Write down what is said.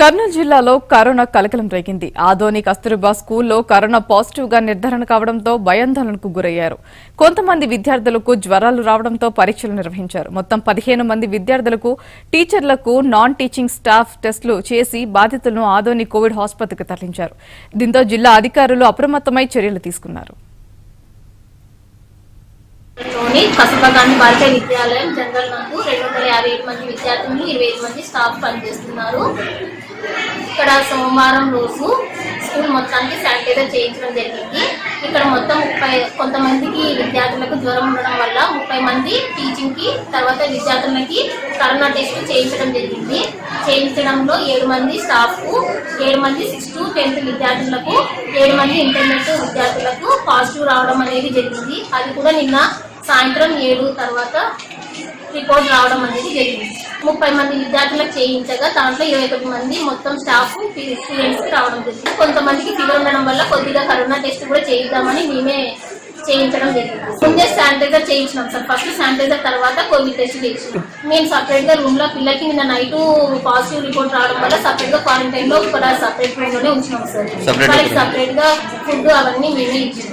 కర్నూలు జిల్లాలో కరోనా కలకలం రేగింది ఆదోని కస్తూరిబా స్కూల్లో కరోనా పాజిటివ్ గా నిర్ధారణ కావడంతో భయాందోళనకు గురయ్యారు కొంతమంది విద్యార్థులకు జ్వరాలు రావడంతో పరీక్షలు నిర్వహించారు మొత్తం పదిహేను మంది విద్యార్థులకు టీచర్లకు నాన్ టీచింగ్ స్టాఫ్ టెస్టులు చేసి బాధితులను ఆదోని కోవిడ్ ఆసుపత్రికి తరలించారు దీంతో జిల్లా అధికారులు అప్రమత్తమై చర్యలు తీసుకున్నారు లోని కస్తూర్బా గాంధీ బాలిక విద్యాలయం జనరల్ నందు రెండు వందల యాభై ఏడు మంది విద్యార్థులు ఇరవై ఐదు మంది స్టాఫ్ పనిచేస్తున్నారు ఇక్కడ సోమవారం రోజు స్కూల్ మొత్తానికి శానిటైజర్ చేయించడం జరిగింది ఇక్కడ మొత్తం ముప్పై కొంతమందికి విద్యార్థులకు జ్వరం ఉండడం వల్ల ముప్పై మంది టీచింగ్ కి తర్వాత విద్యార్థులకి కరోనా టెస్ట్ చేయించడం జరిగింది చేయించడంలో ఏడు మంది స్టాఫ్ ఏడు మంది సిక్స్ టు టెన్త్ విద్యార్థులకు ఏడు మంది ఇంటర్మీడియట్ విద్యార్థులకు పాజిటివ్ రావడం అనేది జరిగింది అది కూడా నిన్న సాయంత్రం ఏడు తర్వాత రిపోర్ట్ రావడం అనేది జరిగింది ముప్పై మంది విద్యార్థులకు చేయించగా దాంట్లో ఇరవై ఒకటి మంది మొత్తం స్టాఫ్ స్టూడెంట్స్ రావడం జరిగింది కొంతమందికి ఫీవర్ ఉండడం వల్ల కొద్దిగా కరోనా టెస్ట్ కూడా చేయిద్దామని మేమే చేయించడం జరిగింది ముందే శానిటైజర్ చేయించినాం సార్ ఫస్ట్ శానిటైజర్ తర్వాత కోవిడ్ టెస్ట్ చేయించినాం మేము సపరేట్ గా రూమ్ లో పిల్లలకి నిన్న నైట్ పాజిటివ్ రిపోర్ట్ రావడం వల్ల సపరేట్ గా క్వారంటైన్ లో ఇక్కడ సపరేట్ రూమ్ లోనే ఉంచినాం సార్ Separate వాళ్ళకి room. సపరేట్ గా ఫుడ్ అవన్నీ మేమే ఇచ్చినాం